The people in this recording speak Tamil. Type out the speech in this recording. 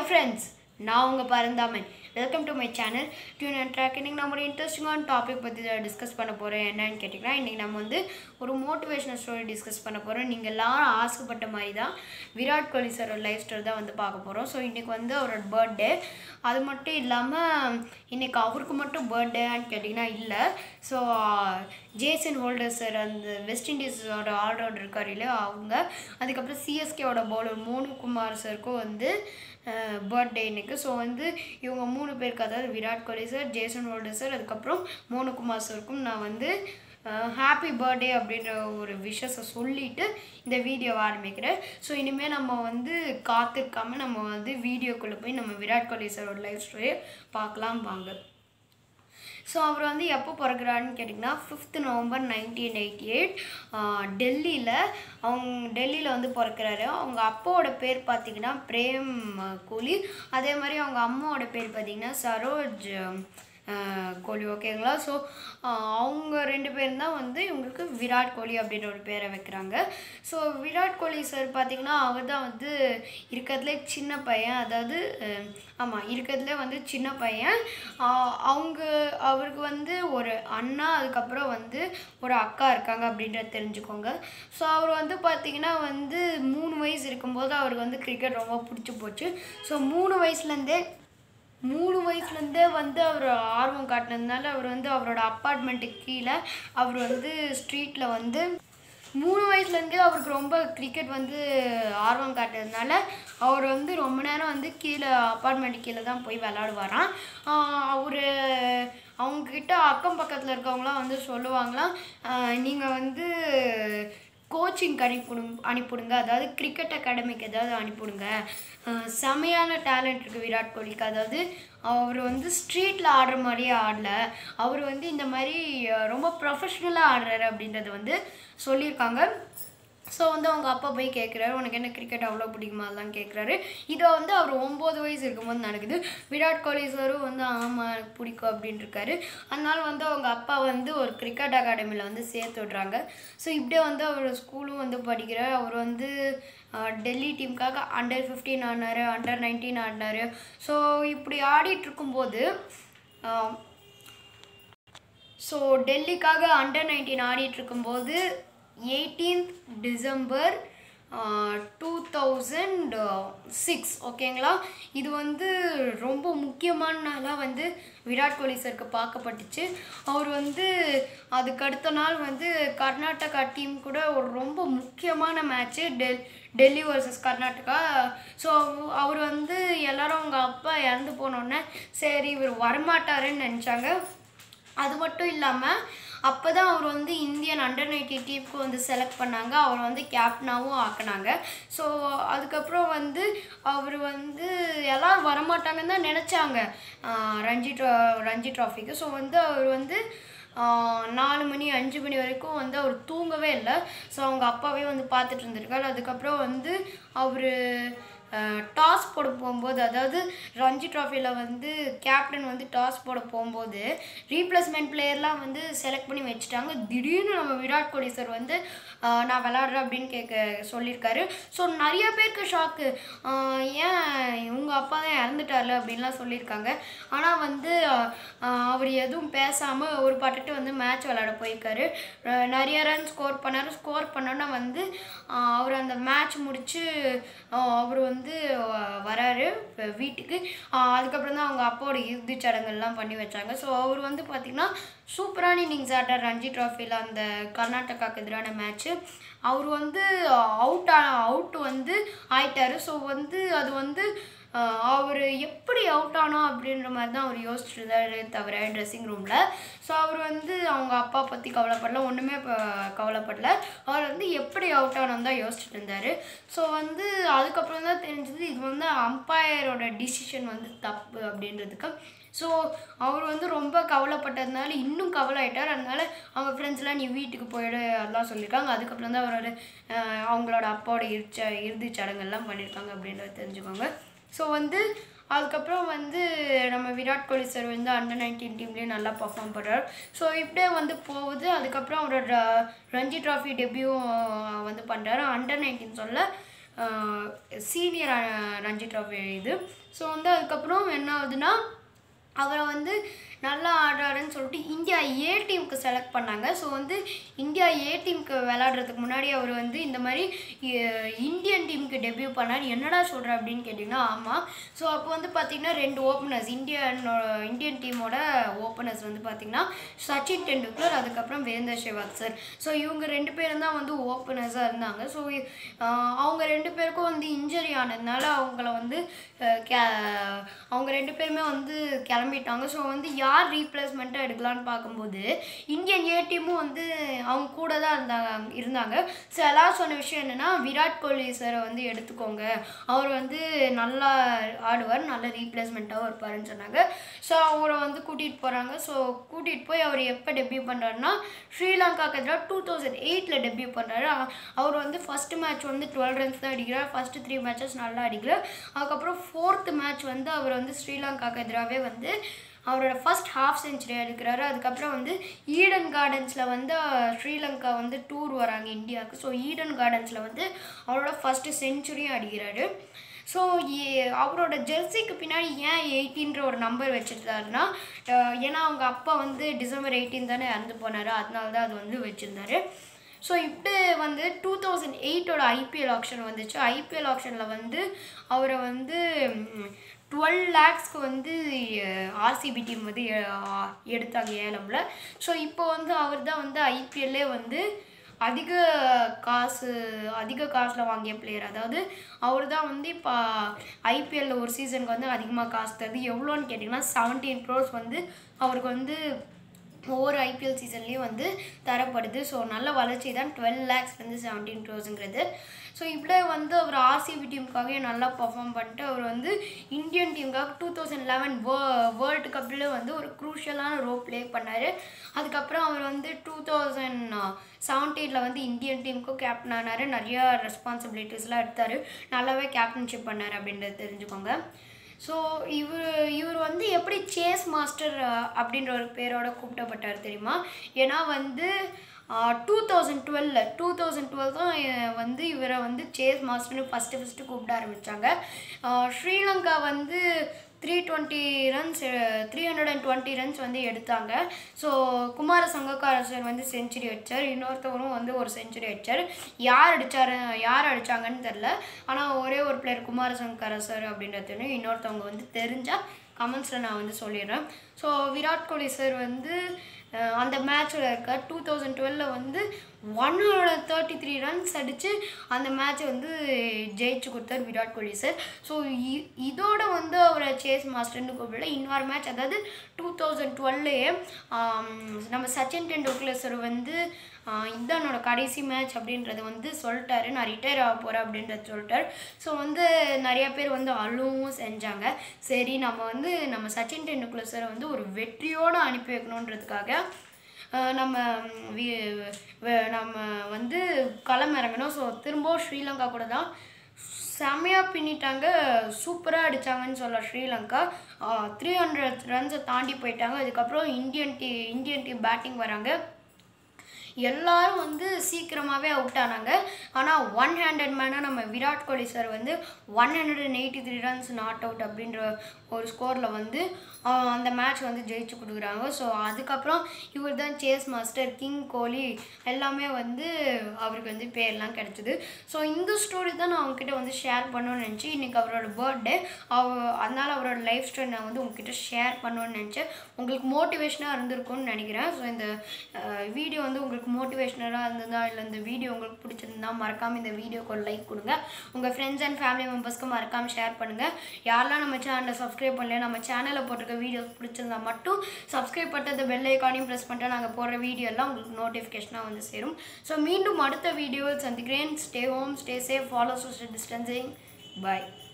ஃப்ரெண்ட்ஸ் நான் உங்கள் Paranthaman welcome to my channel tune and track இன்றைக்கி நம்ம ஒரு இன்ட்ரெஸ்டிங்கான டாபிக் பற்றி டிஸ்கஸ் பண்ண போகிறோம் என்னன்னு கேட்டிங்கன்னா இன்றைக்கி நம்ம வந்து ஒரு மோட்டிவேஷனல் ஸ்டோரி டிஸ்கஸ் பண்ண போகிறோம் நீங்கள் எல்லாரும் ஆசைப்பட்ட மாதிரி தான் விராட் கோலி சாரோட லைஃப் ஸ்டைல் தான் வந்து பார்க்க போகிறோம் ஸோ இன்றைக்கி வந்து அவரோட பர்த்டே அது மட்டும் இல்லாமல் இன்றைக்கி அவருக்கு மட்டும் பர்த்டேன்னு கேட்டிங்கன்னா இல்லை ஸோ ஜேசன் ஹோல்டர் சார் அந்த வெஸ்ட் இண்டீஸோட ஆல்ரவுண்டர் இருக்கார் இல்லையா அவங்க அதுக்கப்புறம் சிஎஸ்கேவோட பவுலர் மோனு குமார் சாருக்கும் வந்து பர்த்டே இன்னைக்கு ஸோ வந்து இவங்க மூணு பேருக்கு அதாவது Virat Kohli sir Jason Holder sir அதுக்கப்புறம் மோனு குமார் சாருக்கும் நான் வந்து ஹாப்பி பர்த்டே அப்படின்ற ஒரு விஷஸை சொல்லிட்டு இந்த வீடியோவை ஆரம்பிக்கிறேன் ஸோ இனிமேல் நம்ம வந்து காத்திருக்காம நம்ம வந்து வீடியோக்குள்ளே போய் நம்ம விராட் கோலி சாரோட லைஃப் ஸ்டோரியை பார்க்கலாம் வாங்க ஸோ அவர் வந்து எப்போ பிறகுறாருன்னு கேட்டிங்கன்னா fifth November nineteen eighty eight டெல்லியில் அவங்க டெல்லியில் வந்து பிறக்கிறாரு அவங்க அப்பாவோட பேர் பார்த்தீங்கன்னா பிரேம் கோலி அதே மாதிரி அவங்க அம்மாவோட பேர் பார்த்தீங்கன்னா சரோஜ் கோலி ஓகேங்களா ஸோ அவங்க ரெண்டு பேரும் தான் வந்து இவங்களுக்கு விராட் கோலி அப்படின்ற ஒரு பேரை வைக்கிறாங்க ஸோ விராட் கோலி சார் பார்த்திங்கன்னா அவர் தான் வந்து இருக்கிறதுல சின்ன பையன் அதாவது ஆமாம் இருக்கிறதுல வந்து சின்ன பையன் அவங்க அவருக்கு வந்து ஒரு அண்ணா அதுக்கப்புறம் வந்து ஒரு அக்கா இருக்காங்க அப்படின்றத தெரிஞ்சுக்கோங்க ஸோ அவர் வந்து பார்த்திங்கன்னா வந்து மூணு வயசு இருக்கும்போது அவருக்கு வந்து கிரிக்கெட் ரொம்ப பிடிச்சி போச்சு ஸோ மூணு வயசுலேருந்தே மூணு வயசுலேருந்தே வந்து அவர் ஆர்வம் காட்டினதுனால அவர் வந்து அவரோட அப்பார்ட்மெண்ட்டுக்கு கீழே அவர் வந்து ஸ்ட்ரீட்டில் வந்து மூணு வயசுலேருந்தே அவருக்கு ரொம்ப கிரிக்கெட் வந்து ஆர்வம் காட்டுறதுனால அவர் வந்து ரொம்ப நேரம் வந்து கீழே அப்பார்ட்மெண்ட் கீழே தான் போய் விளாடுவாராம் அவர் அவங்கக்கிட்ட அக்கம் பக்கத்தில் இருக்கவங்களாம் வந்து சொல்லுவாங்களாம் நீங்கள் வந்து கோச்சிங் அனுப்பிவிடுங்க அனுப்பிவிடுங்க அதாவது கிரிக்கெட் அகாடமிக்கு ஏதாவது அனுப்பிவிடுங்க செமையான டேலண்ட் இருக்குது விராட் கோலிக்கு அதாவது அவர் வந்து ஸ்ட்ரீட்டில் ஆடுற மாதிரியே ஆடல அவர் வந்து இந்த மாதிரி ரொம்ப ப்ரொஃபஷ்னலாக ஆடுறாரு அப்படின்றத வந்து சொல்லியிருக்காங்க ஸோ வந்து அவங்க அப்பா போய் கேட்குறாரு உனக்கு என்ன கிரிக்கெட் அவ்வளோ பிடிக்குமா அதெல்லாம் கேட்குறாரு இதை வந்து அவர் ஒம்பது வயசு இருக்கும்போது நடக்குது விராட் கோலி சாரும் வந்து ஆமாம் எனக்கு பிடிக்கும் அப்படின்னு இருக்காரு அதனால வந்து அவங்க அப்பா வந்து ஒரு கிரிக்கெட் அகாடமியில் வந்து சேர்த்து விட்றாங்க ஸோ இப்படியே வந்து அவர் ஸ்கூலும் வந்து படிக்கிறார் அவர் வந்து டெல்லி டீமுக்காக அண்டர் ஃபிஃப்டீன் ஆடினார் அண்டர் நைன்டீன் ஆடினார் ஸோ இப்படி ஆடிட்டு இருக்கும்போது ஸோ டெல்லிக்காக அண்டர் நைன்டீன் ஆடிட்டு இருக்கும்போது eighteenth December two thousand six ஓகேங்களா இது வந்து ரொம்ப முக்கியமான நாளாக வந்து விராட் கோலி சருக்கு பார்க்கப்பட்டுச்சு அவர் வந்து அதுக்கு அடுத்த நாள் வந்து கர்நாடகா டீம் கூட ஒரு ரொம்ப முக்கியமான மேட்ச்சு டெல் டெல்லி வர்சஸ் கர்நாடகா ஸோ அவர் வந்து எல்லாரும் அவங்க அப்பா இறந்து போனோடனே சரி இவர் வரமாட்டாருன்னு நினச்சாங்க அது மட்டும் இல்லாமல் அப்போ தான் அவர் வந்து இந்தியன் அண்டர் நைன்டி டீமுக்கு வந்து செலக்ட் பண்ணாங்க அவர் வந்து கேப்டனாகவும் ஆக்கினாங்க ஸோ அதுக்கப்புறம் வந்து அவர் வந்து எல்லோரும் வரமாட்டாங்கன்னு தான் நினச்சாங்க ரஞ்சி ட்ரா ரஞ்சி ட்ராஃபிக்கு ஸோ வந்து அவர் வந்து நாலு மணி அஞ்சு மணி வரைக்கும் வந்து அவர் தூங்கவே இல்லை ஸோ அவங்க அப்பாவே வந்து பார்த்துட்டு இருந்திருக்காரு அதுக்கப்புறம் வந்து அவர் டாஸ் போட போகும்போது அதாவது ரஞ்சி ட்ராஃபியில் வந்து கேப்டன் வந்து டாஸ் போட போகும்போது ரீப்ளேஸ்மெண்ட் பிளேயர்லாம் வந்து செலக்ட் பண்ணி வச்சுட்டாங்க திடீர்னு நம்ம விராட் கோலி சார் வந்து நான் விளாட்றேன் அப்படின்னு கேட்க சொல்லியிருக்காரு ஸோ நிறைய பேருக்கு ஷாக்கு ஏன் உங்கள் அப்பா தான் இறந்துட்டார்ல அப்படின்லாம் சொல்லியிருக்காங்க ஆனால் வந்து அவர் எதுவும் பேசாமல் ஒரு பாட்டுட்டு வந்து மேட்ச் விளாட போயிருக்காரு நிறைய ரன் ஸ்கோர் பண்ணார் ஸ்கோர் பண்ணோன்னா வந்து அவர் அந்த மேட்ச் முடித்து அவர் வந்து வராரு வீட்டுக்கு அதுக்கப்புறம் தான் அவங்க அப்பாவோட இறுதி சடங்குலாம் பண்ணி வச்சாங்க ஸோ அவர் வந்து பார்த்திங்கன்னா சூப்பரான இன்னிங்ஸ் ஆட்டார் ரஞ்சி ட்ராஃபியில் அந்த கர்நாடகாவுக்கு எதிரான மேட்ச்சு அவர் வந்து அவுட் அவுட் வந்து ஆயிட்டார் ஸோ வந்து அது வந்து அவர் எப்படி அவுட் ஆனோம் அப்படின்ற மாதிரி தான் அவர் யோசிச்சுட்டு இருந்தாரு தவிர ட்ரெஸ்ஸிங் ரூமில் ஸோ அவர் வந்து அவங்க அப்பா பற்றி கவலைப்படல ஒன்றுமே கவலைப்படல அவர் வந்து எப்படி அவுட் ஆனோம் தான் யோசிச்சுட்டு இருந்தார் ஸோ வந்து அதுக்கப்புறம் தான் தெரிஞ்சது இது வந்து அம்பையரோட டிசிஷன் வந்து தப்பு அப்படின்றதுக்கு ஸோ அவர் வந்து ரொம்ப கவலைப்பட்டதுனால இன்னும் கவலை ஆகிட்டார் அதனால அவங்க ஃப்ரெண்ட்ஸ்லாம் நீ வீட்டுக்கு போயிடு அதெல்லாம் சொல்லியிருக்காங்க அதுக்கப்புறம் தான் அவரோட அவங்களோட அப்பாவோட இறுச்ச இறுதி சடங்கெல்லாம் பண்ணியிருக்காங்க அப்படின்றத தெரிஞ்சுக்கோங்க ஸோ வந்து அதுக்கப்புறம் வந்து நம்ம விராட் கோலி சார் வந்து அண்டர் நைன்டீன் டீம்லேயே நல்லா பர்ஃபார்ம் பண்ணுறாரு ஸோ இப்படியே வந்து போகுது அதுக்கப்புறம் அவரோட ரஞ்சி ட்ராஃபி டெபியூ வந்து பண்ணுறாரு அண்டர் நைன்டீன் சொல்ல சீனியர் ரஞ்சி ட்ராஃபி இது ஸோ வந்து அதுக்கப்புறம் என்ன ஆகுதுன்னா அவரை வந்து நல்லா ஆடுறாருன்னு சொல்லிட்டு இந்தியா ஏ டீமுக்கு செலக்ட் பண்ணாங்க ஸோ வந்து இந்தியா ஏ டீமுக்கு விளையாடுறதுக்கு முன்னாடி அவர் வந்து இந்த மாதிரி அஹ், இந்தியன் டீமுக்கு டெபியூ பண்ணார் என்னடா சொல்கிற அப்படின்னு கேட்டிங்கன்னா ஆமாம் ஸோ அப்போ வந்து பார்த்திங்கன்னா ரெண்டு ஓப்பனர்ஸ் இந்தியன் இந்தியன் டீமோட ஓப்பனர்ஸ் வந்து பார்த்திங்கன்னா சச்சின் டெண்டுல்கர் அதுக்கப்புறம் வீரேந்தர் சேவாக் சார் ஸோ இவங்க ரெண்டு பேரும் தான் வந்து ஓப்பனர்ஸாக இருந்தாங்க ஸோ அவங்க ரெண்டு பேருக்கும் வந்து இன்ஜரி ஆனதுனால அவங்கள வந்து அஹ், கே- அவங்க ரெண்டு பேருமே வந்து கிளம்பிட்டாங்க ஸோ வந்து யார் ரீப்ளேஸ்மெண்ட்டாக எடுக்கலான்னு பார்க்கும்போது இந்தியன் ஏ டீமும் வந்து அவங்க கூட தான் இருந்தாங்க இருந்தாங்க ஸோ எல்லாரும் சொன்ன விஷயம் என்னென்னா விராட் கோலி சாரை வந்து எடுத்துக்கோங்க அவர் வந்து நல்லா ஆடுவார் நல்ல ரீப்ளேஸ்மெண்ட்டாகவும் இருப்பாருன்னு சொன்னாங்க ஸோ அவரை வந்து கூட்டிகிட்டு போகிறாங்க ஸோ கூட்டிகிட்டு போய் அவர் எப்போ டெபியூ பண்ணுறாருன்னா ஸ்ரீலங்காக்கு எதிராக டூ தௌசண்ட் எயிட்டில் டெபியூ பண்ணுறாரு அவர் வந்து ஃபஸ்ட்டு மேட்ச் வந்து டுவெல் ரன்ஸ் தான் அடிக்கிறார் ஃபஸ்ட்டு த்ரீ மேட்சஸ் நல்லா அடிக்கிறார் அதுக்கப்புறம் ஃபோர்த்து மேட்ச் வந்து அவர் வந்து ஸ்ரீலங்காக்கு எதிராகவே வந்து அவரோட ஃபர்ஸ்ட் ஹாஃப் செஞ்சுரி எடுக்கிறாரு அதுக்கப்புறம் வந்து ஈடன் கார்டன்ஸில் வந்து அஹ், ஸ்ரீலங்கா வந்து டூர் வராங்க இந்தியாவுக்கு ஸோ ஈடன் கார்டன்ஸில் வந்து அவரோட ஃபஸ்ட்டு செஞ்சுரியும் அடிக்கிறாரு ஸோ அவரோட ஜெர்சிக்கு பின்னாடி ஏன் எயிட்டின்ற ஒரு நம்பர் வச்சுருந்தாருன்னா ஏன்னா அவங்க அப்பா வந்து டிசம்பர் எயிட்டீன் தானே இறந்து போனார் அதனால தான் அது வந்து வச்சுருந்தாரு ஸோ இப்படி வந்து டூ தௌசண்ட் எயிட்டோட ஐபிஎல் ஆப்ஷன் வந்துச்சு ஐபிஎல் ஆப்ஷனில் வந்து அவரை வந்து டுவெல் லேக்ஸ்க்கு வந்து ஆர்சிபி டீம் வந்து எ- எடுத்தாங்க ஏலமில் ஸோ இப்போ வந்து அவர் தான் வந்து ஐபிஎல்லே வந்து அதிக காசு அதிக காசில் வாங்கிய பிளேயர் அதாவது அவர் தான் வந்து இப்போ ஐபிஎல்ல ஒரு சீசனுக்கு வந்து அதிகமாக காசு தருது எவ்வளோன்னு கேட்டிங்கன்னா செவன்டீன் க்ரோர்ஸ் வந்து அவருக்கு வந்து ஒவ்வொரு ஐபிஎல் சீசன்லேயும் வந்து தரப்படுது ஸோ நல்ல வளர்ச்சி தான் டுவெல் லேக்ஸ் வந்து செவன்டீன் க்ரோஸுங்கிறது ஸோ இப்படியே வந்து அவர் ஆர்சிபி டீமுக்காகவே நல்லா பர்ஃபார்ம் பண்ணிட்டு அவர் வந்து இந்தியன் டீமுக்காக டூ தௌசண்ட் லெவன் வே வேர்ல்டு கப்பில் வந்து ஒரு க்ரூஷியலான ரோல் ப்ளே பண்ணார் அதுக்கப்புறம் அவர் வந்து டூ தௌசண்ட் செவன்டீனில் வந்து இந்தியன் டீமுக்கும் கேப்டன் ஆனார் நிறையா ரெஸ்பான்சிபிலிட்டிஸ்லாம் எடுத்தார் நல்லாவே கேப்டன்ஷிப் பண்ணார் அப்படின்றது தெரிஞ்சுக்கோங்க ஸோ இவர் இவர் வந்து எப்படி சேஸ் மாஸ்டர் அப்படின்ற ஒரு பேரோட கூப்பிட்டப்பட்டார் தெரியுமா ஏன்னா வந்து டூ தௌசண்ட் டுவெல்ல டூ தௌசண்ட் டுவெல் தான் அஹ், வந்து இவரை வந்து சேஸ் மாஸ்டர்னு ஃபஸ்ட்டு ஃபஸ்ட்டு கூப்பிட ஆரம்பித்தாங்க ஸ்ரீலங்கா வந்து three twenty runs three hundred and twenty runs வந்து எடுத்தாங்க ஸோ குமார சங்கக்கார சார் வந்து செஞ்சுரி அடித்தார் இன்னொருத்தவரும் வந்து ஒரு செஞ்சுரி அடித்தார் யார் அடித்தாரு யார் அடித்தாங்கன்னு தெரில ஆனால் ஒரே ஒரு பிளேயர் குமார சங்கக்கார சார் அப்படின்றது தெரியும் இன்னொருத்தவங்க வந்து தெரிஞ்சால் கமெண்ட்ஸில் நான் வந்து சொல்லிடுறேன் ஸோ விராட் கோலி சார் வந்து அஹ், அந்த மேட்ச்சில் இருக்க டூ தௌசண்ட் டுவெலில் வந்து one hundred thirty three runs அடித்து அந்த மேட்ச்சை வந்து ஜெயிச்சு கொடுத்தார் விராட் கோலி சார் ஸோ இதோட வந்து அவரை சேஸ் மாஸ்டர்னு கூப்பிடல இன்னொரு மேட்ச் அதாவது டூ தௌசண்ட் டுவெல்லையே நம்ம சச்சின் டெண்டுல்கர் சார் வந்து ஆஹ் இதுதான் என்னோட கடைசி மேட்ச் அப்படின்றது வந்து சொல்லிட்டாரு நான் ரிட்டையர் ஆக போகிறேன் அப்படின்றது சொல்லிட்டாரு ஸோ வந்து நிறைய பேர் வந்து அழுவும் செஞ்சாங்க சரி நம்ம வந்து நம்ம சச்சின் டெண்டுல்கர் சாரை வந்து ஒரு வெற்றியோடு அனுப்பி வைக்கணுன்றதுக்காக ஆஹ் நம்ம ம், வி- வ- நம்ம வந்து களம் இறங்கணும் ஸோ திரும்பவும் ஸ்ரீலங்கா கூட தான் செம்மையாக பின்னிட்டாங்க சூப்பராக அடித்தாங்கன்னு சொல்லலாம் ஸ்ரீலங்கா த்ரீ ஹண்ட்ரட் ரன்ஸை தாண்டி போயிட்டாங்க அதுக்கப்புறம் இந்தியன் டீ இந்தியன் டீம் பேட்டிங் வராங்க எல்லாரும் வந்து சீக்கிரமாகவே அவுட் ஆனாங்க ஆனால் ஒன் ஹேண்டட் மேனாக நம்ம விராட் கோலி சார் வந்து one hundred and eighty three runs not out அப்படின்ற ஒரு ஸ்கோரில் வந்து ஆஹ், அந்த மேட்ச் வந்து ஜெயிச்சு கொடுக்குறாங்க ஸோ அதுக்கப்புறம் இவர் தான் சேஸ் மாஸ்டர் கிங் கோலி எல்லாமே வந்து அவருக்கு வந்து பேர்லாம் கிடச்சிது ஸோ இந்த ஸ்டோரி தான் நான் உங்ககிட்ட வந்து ஷேர் பண்ணணும்னு நினச்சி இன்றைக்கி அவரோட பர்த்டே அவ அதனால் அவரோட லைஃப் ஸ்டைல் நான் வந்து உங்ககிட்ட ஷேர் பண்ணணும்னு நினச்சேன் உங்களுக்கு மோட்டிவேஷனாக இருந்திருக்கும்னு நினைக்கிறேன் ஸோ இந்த வீடியோ வந்து உங்களுக்கு மோட்டிவேஷ்னலாக இருந்ததா இல்லை இந்த வீடியோ உங்களுக்கு பிடிச்சிருந்தா மறக்காமல் இந்த வீடியோக்கு ஒரு லைக் கொடுங்க உங்கள் ஃப்ரெண்ட்ஸ் அண்ட் ஃபேமிலி மெம்பர்ஸ்க்கு மறக்காமல் ஷேர் பண்ணுங்கள் யாரெல்லாம் நம்ம சேனலை சப்ஸ்கிரைப் பண்ணல நம்ம சேனலில் போட்டிருக்க வீடியோஸ் பிடிச்சிருந்தா மட்டும் சப்ஸ்கிரைப் பண்ணிட்டு அந்த பெல் ஐக்கானையும் ப்ரெஸ் பண்ணிட்டு நாங்கள் போடுற வீடியோ எல்லாம் உங்களுக்கு நோட்டிஃபிகேஷனாக வந்து சேரும் ஸோ மீண்டும் அடுத்த வீடியோவில் சந்திக்கிறேன் stay home stay safe follow social distancing by